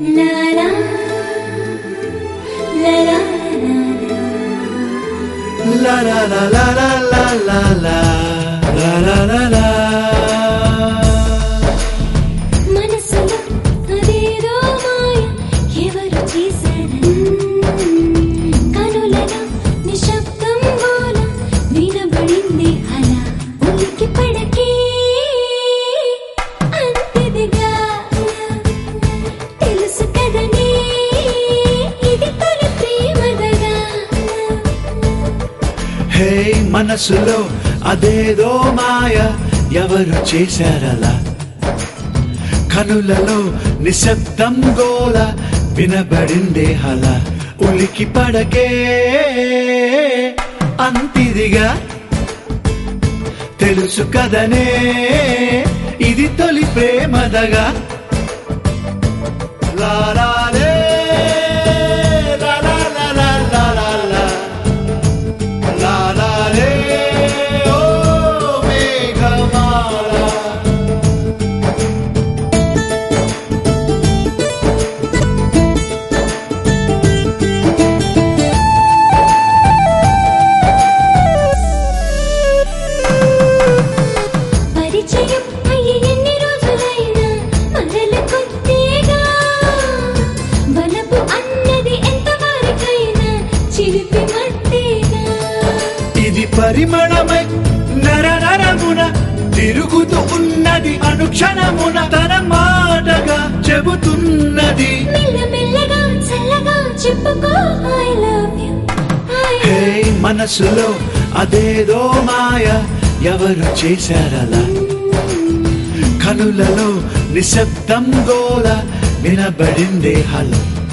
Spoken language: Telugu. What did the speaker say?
La la la la La la la la la la la la la la la la మనసులో అదేదో మాయ ఎవరు చేశారు కనులలో నిశ్శబ్దం గోల వినబడింది అలా ఉలికి పడకే అంతదిగా తెలుసు కదనే ఇది తొలి ప్రేమదగా హే మనసులో అదేదో మాయ ఎవరు చేశారలా కనులలో నిశ్శబ్దం గోల వినబడిందే హల ఉలికి పడకే అంతిదిగా తెలుసు కదనే ఇది తొలి ప్రేమదగా లారాలే లా లా లా లా లా లా లా. లా లా లే, ఓ మేఘమాల. పరిచయం అయ్యి ఎన్ని రోజులైనా మరల కొత్తేగా బలపు అన్నది ఎంత వారికైనా చిలిపి మట్టేగా ఇది పరిమళమై నర నరమున తిరుగుతూ ఉన్నది అనుక్షణమున తన మాటగా చెబుతున్నది మెల్లమెల్లగా చల్లగా చెప్పుకో ఐ లవ్ యు హే మనసులో అదేదో మాయ ఎవరు చేశారలా కనులలో నిశ్శబ్దం గోల వినబడిందే హల